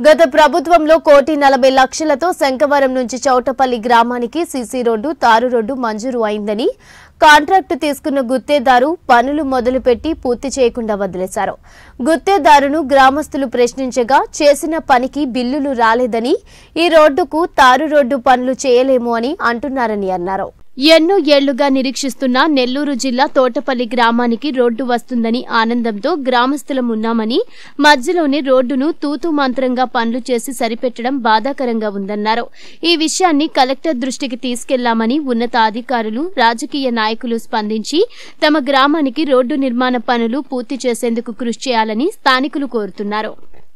గత ప్రభుత్వంలో కోటి నలభై లక్షలతో శంకవరం నుంచి చౌటపల్లి గ్రామానికి సీసీ రోడ్డు తారు రోడ్డు మంజూరు అయిందని కాంట్రాక్టు తీసుకున్న గుత్తేదారు పనులు మొదలుపెట్టి పూర్తి చేయకుండా వదిలేశారు గుత్తేదారును గ్రామస్తులు ప్రశ్నించగా చేసిన పనికి బిల్లులు రాలేదని ఈ రోడ్డుకు తారు రోడ్డు పనులు చేయలేము అని అంటున్నారని అన్నారు ఎన్నో ఏళ్లుగా నిరీక్షిస్తున్న నెల్లూరు జిల్లా తోటపల్లి గ్రామానికి రోడ్డు వస్తుందని ఆనందంతో గ్రామస్తులం ఉన్నామని మధ్యలోనే రోడ్డును తూతు మంత్రంగా పనులు చేసి సరిపెట్టడం బాధాకరంగా ఉందన్నారు ఈ విషయాన్ని కలెక్టర్ దృష్టికి తీసుకెళ్లామని ఉన్నతాధికారులు రాజకీయ నాయకులు స్పందించి తమ గ్రామానికి రోడ్డు నిర్మాణ పనులు పూర్తి చేసేందుకు కృషి చేయాలని స్థానికులు కోరుతున్నారు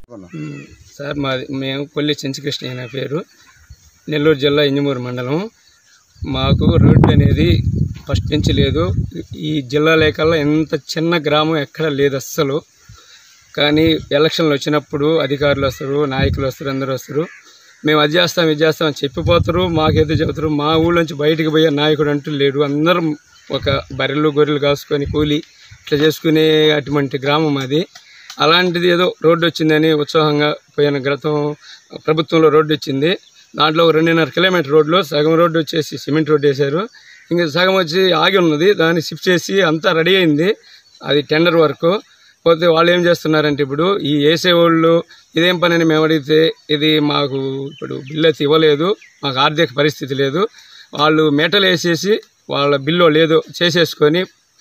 సార్ మాది మేము కొల్లి చెంచుకృష్ణ అనే పేరు నెల్లూరు జిల్లా ఇంజమూరు మండలం మాకు రోడ్డు అనేది ఫస్ట్ నుంచి లేదు ఈ జిల్లా లేకల్లా ఎంత చిన్న గ్రామం ఎక్కడ లేదు అస్సలు కానీ ఎలక్షన్లు వచ్చినప్పుడు అధికారులు వస్తారు నాయకులు వస్తారు అందరూ వస్తారు మేము అది చేస్తాం ఇది చేస్తాం అని చెప్పిపోతారు మాకేదో చెబుతారు మా ఊళ్ళోంచి బయటికి పోయే నాయకుడు అంటూ లేడు అందరం ఒక బర్రెలు గొర్రెలు కాసుకొని కూలి ఇట్లా చేసుకునే అటువంటి గ్రామం అది అలాంటిది ఏదో రోడ్డు వచ్చిందని ఉత్సాహంగా పోయిన గతం ప్రభుత్వంలో రోడ్డు వచ్చింది దాంట్లో ఒక రెండున్నర కిలోమీటర్ రోడ్లో సగం రోడ్డు వచ్చేసి సిమెంట్ రోడ్డు వేశారు ఇంకా సగం వచ్చి ఆగి ఉన్నది దాన్ని షిఫ్ట్ చేసి అంతా రెడీ అయింది అది టెండర్ వర్క్ పోతే వాళ్ళు ఏం చేస్తున్నారంటే ఇప్పుడు ఈ వేసే వాళ్ళు ఇదేం పని అని మేము అడిగితే ఇది మాకు ఇప్పుడు బిల్లు అయితే ఇవ్వలేదు మాకు ఆర్థిక పరిస్థితి లేదు వాళ్ళు మెటల్ వేసేసి వాళ్ళ బిల్లు లేదో చేసేసుకొని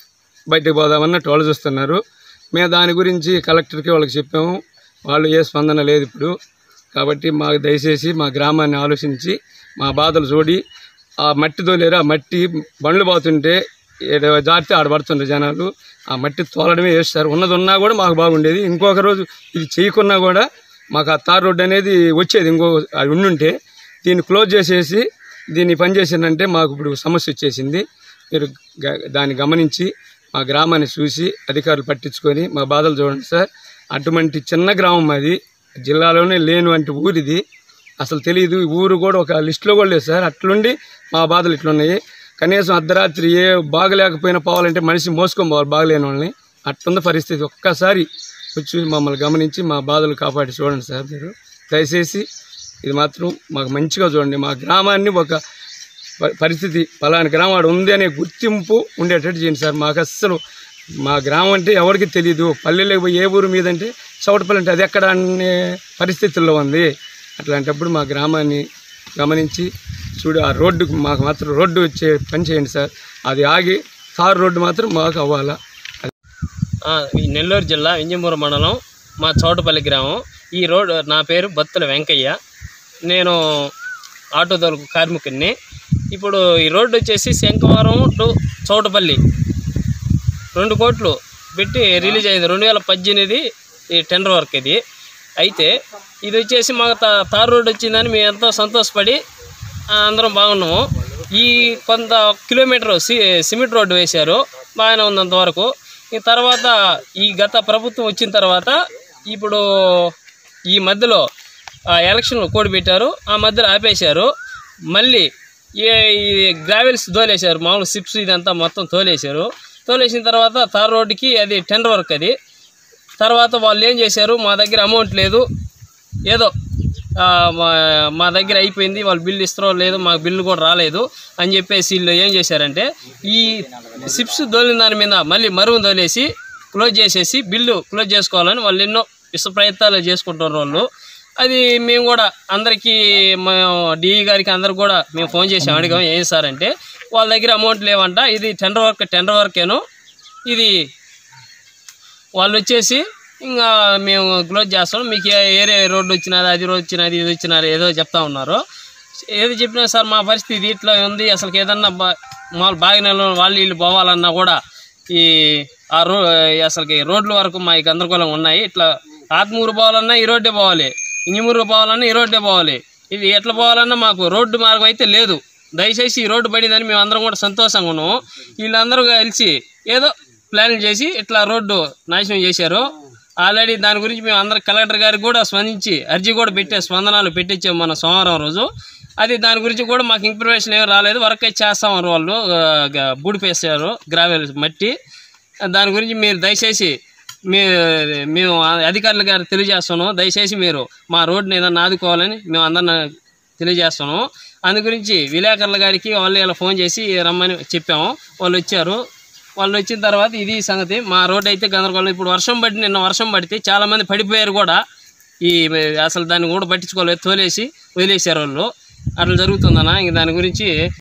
బయటకు పోదామన్నట్టు వాళ్ళు చూస్తున్నారు మేము దాని గురించి కలెక్టర్కి వాళ్ళకి చెప్పాము వాళ్ళు ఏ స్పందన లేదు ఇప్పుడు కాబట్టి మాకు దయచేసి మా గ్రామాన్ని ఆలోచించి మా బాధలు చూడి ఆ మట్టి తోలేరు ఆ మట్టి బండ్లు పోతుంటే ఏదో జారితే ఆడ పడుతుండ్రు జనాలు ఆ మట్టి తోలడమే వేస్తారు ఉన్నది ఉన్నా కూడా మాకు బాగుండేది ఇంకొక రోజు ఇది చేయకున్నా కూడా మాకు ఆ తార్ రోడ్డు అనేది వచ్చేది ఇంకో అది ఉండుంటే దీన్ని క్లోజ్ చేసేసి దీన్ని పని చేసిందంటే మాకు ఇప్పుడు సమస్య వచ్చేసింది మీరు గ- దాన్ని గమనించి మా గ్రామాన్ని చూసి అధికారులు పట్టించుకొని మా బాధలు చూడండి సార్ అటువంటి చిన్న గ్రామం అది జిల్లాలోనే లేను అంటే ఊరిది అసలు తెలియదు ఈ ఊరు కూడా ఒక లిస్టులో కూడా లేదు సార్ అట్లుండి మా బాధలు ఇట్లున్నాయి కనీసం అర్ధరాత్రి ఏ బాగలేకపోయినా పోవాలంటే మనిషి మోసుకొని పోవాలి బాగలేని వాళ్ళని అట్లుంది పరిస్థితి ఒక్కసారి వచ్చి మమ్మల్ని గమనించి మా బాధలు కాపాడి చూడండి సార్ మీరు దయచేసి ఇది మాత్రం మాకు మంచిగా చూడండి మా గ్రామాన్ని ఒక ప- పరిస్థితి పలానా గ్రామం ఆడ ఉంది అనే గుర్తింపు ఉండేటట్టు చేయండి సార్ మాకు అస్సలు మా గ్రామం అంటే ఎవరికి తెలియదు పల్లెలకు పోయి ఏ ఊరు మీద అంటే చౌటపల్లి అంటే అది ఎక్కడ అనే పరిస్థితుల్లో ఉంది అట్లాంటప్పుడు మా గ్రామాన్ని గమనించి చూడు ఆ రోడ్డుకు మాకు మాత్రం రోడ్డు వచ్చే పని చేయండి సార్ అది ఆగి తారు రోడ్డు మాత్రం మాకు అవ్వాలా ఆ, ఈ నెల్లూరు జిల్లా వింజమూరు మండలం మా చౌటపల్లి గ్రామం ఈ రోడ్ నా పేరు బత్తుల వెంకయ్య నేను ఆటో తోలుకు కార్మికుడిని ఇప్పుడు ఈ రోడ్డు వచ్చేసి శంకవరం టు చౌటపల్లి రెండు కోట్లు పెట్టి రిలీజ్ అయింది రెండు వేల పద్దెనిమిది ఈ టెండర్ వర్క్ ఇది అయితే ఇది వచ్చేసి మాకు తా- తార్ రోడ్డు వచ్చిందని మేము ఎంతో సంతోషపడి ఆ, అందరం బాగున్నాము ఈ కొంత కిలోమీటర్ సి సిమెంట్ రోడ్డు వేశారు బాగానే ఉంది అంతవరకు ఈ తర్వాత ఈ గత ప్రభుత్వం వచ్చిన తర్వాత ఇప్పుడు ఈ మధ్యలో ఆ ఎలక్షన్లు కోడి పెట్టారు ఆ మధ్యలో ఆపేశారు మళ్ళీ ఏ ఈ గ్రావెల్స్ తోలేశారు మామూలు సిప్స్ ఇదంతా మొత్తం తోలేశారు తోలేసిన తర్వాత తార్ రోడ్డుకి అది టెండర్ వర్క్ అది తర్వాత వాళ్ళు ఏం చేశారు మా దగ్గర అమౌంట్ లేదు ఏదో ఆ, మా మా దగ్గర అయిపోయింది వాళ్ళు బిల్లు ఇస్తారో లేదో మాకు బిల్లు కూడా రాలేదు అని చెప్పేసి వీళ్ళు ఏం చేశారంటే ఈ సిప్స్ దోలిన దాని మీద మళ్ళీ మరువు తోలేసి క్లోజ్ చేసేసి బిల్లు క్లోజ్ చేసుకోవాలని వాళ్ళు ఎన్నో ఇష్ట ప్రయత్నాలు చేసుకుంటున్నారు వాళ్ళు అది మేము కూడా అందరికీ మేము డిఈ గారికి అందరికి కూడా మేము ఫోన్ చేసి అడిగాం ఏం సార్ అంటే వాళ్ళ దగ్గర అమౌంట్ లేవంట ఇది టెండర్ వర్క్ టెండర్ వర్కేను ఇది వాళ్ళు వచ్చేసి ఇంకా మేము క్లోజ్ చేస్తాం మీకు ఏ ఏరియా రోడ్డు వచ్చినది అది రోడ్ వచ్చినది ఇది వచ్చినది ఏదో చెప్తా ఉన్నారు ఏది చెప్పినా సార్ మా పరిస్థితి ఇట్లా ఉంది అసలు ఏదన్నా బా మామూలు బాగానే వాళ్ళు వీళ్ళు పోవాలన్నా కూడా ఈ ఆ రో అసలుకి రోడ్ల వరకు మా గందరగోళం ఉన్నాయి ఇట్లా ఆత్మూరు పోవాలన్నా ఈ రోడ్డే పోవాలి ఇంజమూరు పోవాలన్నా ఈ రోడ్డే పోవాలి ఇది ఎట్లా పోవాలన్నా మాకు రోడ్డు మార్గం అయితే లేదు దయచేసి ఈ రోడ్డు పడిందని మేము అందరం కూడా సంతోషంగా ఉన్నాము వీళ్ళందరూ కలిసి ఏదో ప్లాన్ చేసి ఇట్లా రోడ్డు నాశనం చేశారు ఆల్రెడీ దాని గురించి మేము అందరం కలెక్టర్ గారికి కూడా స్పందించి అర్జీ కూడా పెట్టే స్పందనాలు పెట్టించాము మన సోమవారం రోజు అది దాని గురించి కూడా మాకు ఇన్ఫర్మేషన్ ఏం రాలేదు వర్క్ అయితే చేస్తామన్నారు వాళ్ళు బూడిపేసారు గ్రావెల్ మట్టి దాని గురించి మీరు దయచేసి మే మేము అధికారుల గారు తెలియజేస్తున్నాం దయచేసి మీరు మా రోడ్డుని ఏదన్నా ఆదుకోవాలని మేము అందరిని తెలియజేస్తున్నాం అందు గురించి విలేకరుల గారికి వాళ్ళు ఇలా ఫోన్ చేసి రమ్మని చెప్పాము వాళ్ళు వచ్చారు వాళ్ళు వచ్చిన తర్వాత ఇది సంగతి మా రోడ్ అయితే గందరగోళం ఇప్పుడు వర్షం పడి నిన్న వర్షం పడితే చాలామంది పడిపోయారు కూడా ఈ అసలు దాన్ని కూడా పట్టించుకోలేదు తోలేసి వదిలేశారు వాళ్ళు అట్లా జరుగుతుందన్న ఇంక దాని గురించి